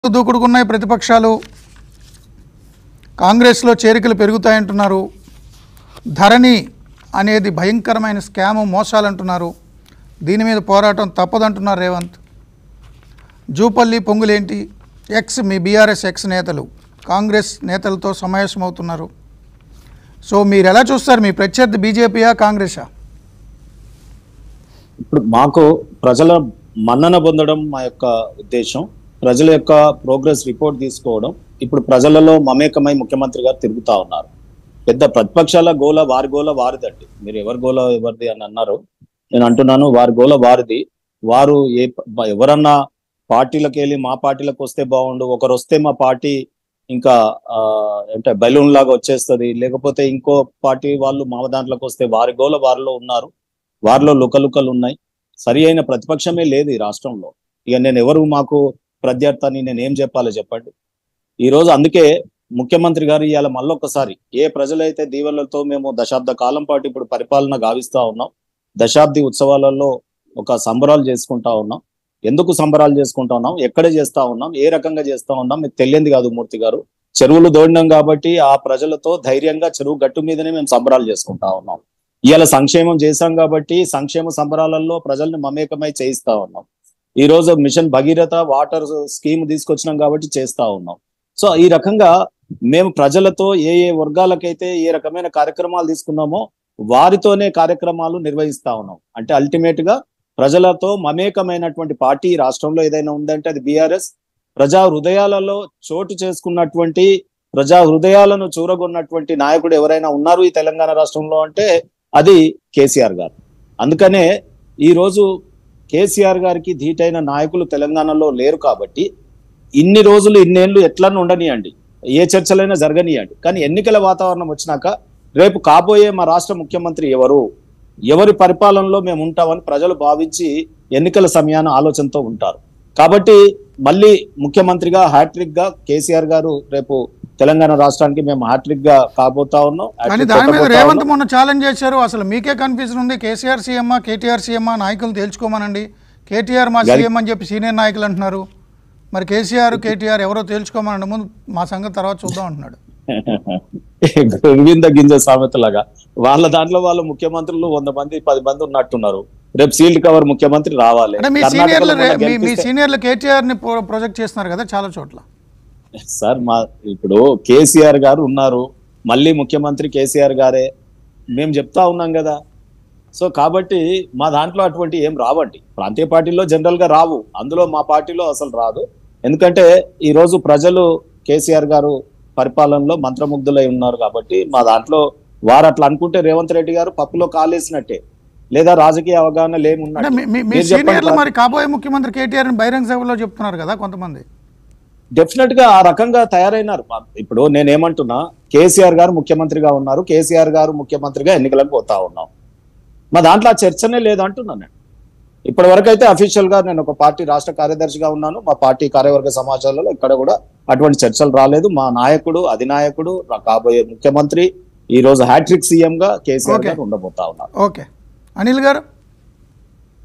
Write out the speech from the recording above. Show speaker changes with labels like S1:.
S1: దూకుడుకున్నాయి ప్రతిపక్షాలు కాంగ్రెస్లో చేరికలు పెరుగుతాయంటున్నారు ధరణి అనేది భయంకరమైన స్కాము మోసాలంటున్నారు దీని మీద పోరాటం తప్పదంటున్నారు రేవంత్ జూపల్లి పొంగులేంటి ఎక్స్ మీ బీఆర్ఎస్ ఎక్స్ నేతలు కాంగ్రెస్ నేతలతో సమావేశమవుతున్నారు సో మీరు ఎలా చూస్తారు మీ ప్రత్యర్థి బీజేపీయా కాంగ్రెసా
S2: ఇప్పుడు మాకు ప్రజల మన్నన పొందడం మా యొక్క ఉద్దేశం ప్రజల యొక్క ప్రోగ్రెస్ రిపోర్ట్ తీసుకోవడం ఇప్పుడు ప్రజలలో మమేకమై ముఖ్యమంత్రి గారు తిరుగుతా ఉన్నారు పెద్ద ప్రతిపక్షాల గోల వారి గోల వారిదండి మీరు ఎవరి గోల ఎవరిది అని అన్నారు నేను అంటున్నాను వారి గోల వారిది వారు ఏ ప- ఎవరన్నా పార్టీలకు వెళ్ళి మా పార్టీలకు వస్తే బాగుండు ఒకరు వస్తే మా పార్టీ ఇంకా ఆ, అంటే బెలూన్ లాగా వచ్చేస్తది లేకపోతే ఇంకో పార్టీ వాళ్ళు మా దాంట్లోకి వస్తే వారి గోల వారిలో ఉన్నారు వారిలో లుకలుకలు ఉన్నాయి సరి అయిన ప్రతిపక్షమే లేదు ఈ రాష్ట్రంలో ఇక నేను ఎవరు మాకు ప్రత్యర్థి అని నేను ఏం చెప్పాలో చెప్పండి ఈ రోజు అందుకే ముఖ్యమంత్రి గారు ఇవాళ మళ్ళొక్కసారి ఏ ప్రజలైతే దీవెనలతో మేము దశాబ్ద కాలం పాటు ఇప్పుడు పరిపాలన గావిస్తా ఉన్నాం దశాబ్ది ఉత్సవాలలో ఒక సంబరాలు చేసుకుంటా ఉన్నాం ఎందుకు సంబరాలు చేసుకుంటా ఉన్నాం ఎక్కడ చేస్తా ఉన్నాం ఏ రకంగా చేస్తా ఉన్నాం మీకు తెలియంది కాదు మూర్తి గారు చెరువులు దోడినాం కాబట్టి ఆ ప్రజలతో ధైర్యంగా చెరువు గట్టు మీదనే మేము సంబరాలు చేసుకుంటా ఉన్నాం ఇవాళ సంక్షేమం చేశాం కాబట్టి సంక్షేమ సంబరాలలో ప్రజల్ని మమేకమై చేయిస్తా ఉన్నాం ఈ రోజు మిషన్ భగీరథ వాటర్ స్కీమ్ తీసుకొచ్చినాం కాబట్టి చేస్తా ఉన్నాం సో ఈ రకంగా మేము ప్రజలతో ఏ ఏ వర్గాలకైతే ఏ రకమైన కార్యక్రమాలు తీసుకున్నామో వారితోనే కార్యక్రమాలు నిర్వహిస్తా ఉన్నాం అంటే అల్టిమేట్ గా ప్రజలతో మమేకమైనటువంటి పార్టీ ఈ రాష్ట్రంలో ఏదైనా ఉందంటే అది బీఆర్ఎస్ ప్రజా హృదయాలలో చోటు చేసుకున్నటువంటి ప్రజా హృదయాలను చూరగొన్నటువంటి నాయకుడు ఎవరైనా ఉన్నారు ఈ తెలంగాణ రాష్ట్రంలో అంటే అది కేసీఆర్ గారు అందుకనే ఈ రోజు కేసీఆర్ గారికి ధీటైన నాయకులు తెలంగాణలో లేరు కాబట్టి ఇన్ని రోజులు ఇన్నేళ్లు ఎట్లన్నా ఉండనియండి ఏ చర్చలైనా జరగనియండి కానీ ఎన్నికల వాతావరణం వచ్చినాక రేపు కాబోయే మా రాష్ట్ర ముఖ్యమంత్రి ఎవరు ఎవరి పరిపాలనలో మేము ఉంటామని ప్రజలు భావించి ఎన్నికల సమయాన ఆలోచనతో ఉంటారు కాబట్టి మళ్ళీ ముఖ్యమంత్రిగా హ్యాట్రిక్ గా కేసీఆర్ గారు రేపు తెలంగాణ రాష్ట్రానికి మేము హ్యాట్రిక్ గా కాబోతా ఉన్నాం
S1: కానీ
S2: hat-trick
S1: దాని మీద
S2: కొట్టబోతా
S1: రేవంత్
S2: ఉన్నాం.
S1: మొన్న ఛాలెంజ్ చేశారు అసలు మీకే కన్ఫ్యూజన్ ఉంది కేసీఆర్ సీఎమ్మా కేటీఆర్ సీఎమ్మా నాయకులు తేల్చుకోమనండి కేటీఆర్ మా
S2: గరి-
S1: సీఎం అని చెప్పి సీనియర్ నాయకులు అంటున్నారు మరి కేసీఆర్ కేటీఆర్ ఎవరో తేల్చుకోమనండి ముందు మా సంగతి తర్వాత చూద్దాం అంటున్నాడు
S2: గోవింద గింజ సామెతలాగా వాళ్ళ దాంట్లో వాళ్ళ ముఖ్యమంత్రులు వంద మంది పది మంది ఉన్నట్టున్నారు రేపు సీల్డ్ కవర్ ముఖ్యమంత్రి రావాలి
S1: అంటే మీ
S2: కర్ణాటకలో
S1: సీనియర్లు రే-
S2: మొన్న
S1: మీ మీ
S2: గెలిపిస్తే-
S1: సీనియర్లు కేటీఆర్ ని ప్రొ- ప్రొజెక్ట్ చేస్తున్నారు కదా చాలా చోట్ల
S2: సార్ మా ఇప్పుడు కేసీఆర్ గారు ఉన్నారు మళ్ళీ ముఖ్యమంత్రి కేసీఆర్ గారే మేము చెప్తా ఉన్నాం కదా సో కాబట్టి మా దాంట్లో అటువంటి ఏం రావండి ప్రాంతీయ పార్టీలో జనరల్ గా రావు అందులో మా పార్టీలో అసలు రాదు ఎందుకంటే ఈ రోజు ప్రజలు కేసీఆర్ గారు పరిపాలనలో మంత్రముగ్ధులై ఉన్నారు కాబట్టి మా దాంట్లో వారు అట్లా అనుకుంటే రేవంత్ రెడ్డి గారు పప్పులో కాలేసినట్టే లేదా రాజకీయ అవగాహన
S1: అంటే
S2: లేమున్నట్టు
S1: మీ- మీ- మీ
S2: మీరు చెప్పండి
S1: సీనియర్లు
S2: సార్.
S1: మరి కాబోయే ముఖ్యమంత్రి కేటీఆర్ ని బహిరంగ సభలో చెప్తున్నారు కదా కొంతమంది
S2: డెఫినెట్ గా ఆ రకంగా తయారైనారు ఇప్పుడు నేనేమంటున్నా కేసీఆర్ గారు ముఖ్యమంత్రిగా ఉన్నారు కేసీఆర్ గారు ముఖ్యమంత్రిగా ఎన్నికలకు పోతా ఉన్నాం మా దాంట్లో ఆ చర్చనే లేదు అంటున్నాను నేను ఇప్పటి వరకు అయితే అఫీషియల్ గా నేను ఒక పార్టీ రాష్ట్ర కార్యదర్శిగా ఉన్నాను మా పార్టీ కార్యవర్గ సమాచారాలలో ఇక్కడ కూడా అటువంటి చర్చలు రాలేదు మా నాయకుడు అధినాయకుడు నా కాబోయే ముఖ్యమంత్రి ఈ రోజు హ్యాట్రిక్ సీఎం గా కేసీఆర్
S1: Okay.
S2: గారు ఉండబోతా ఉన్నారు
S1: ఓకే అనిల్ గారు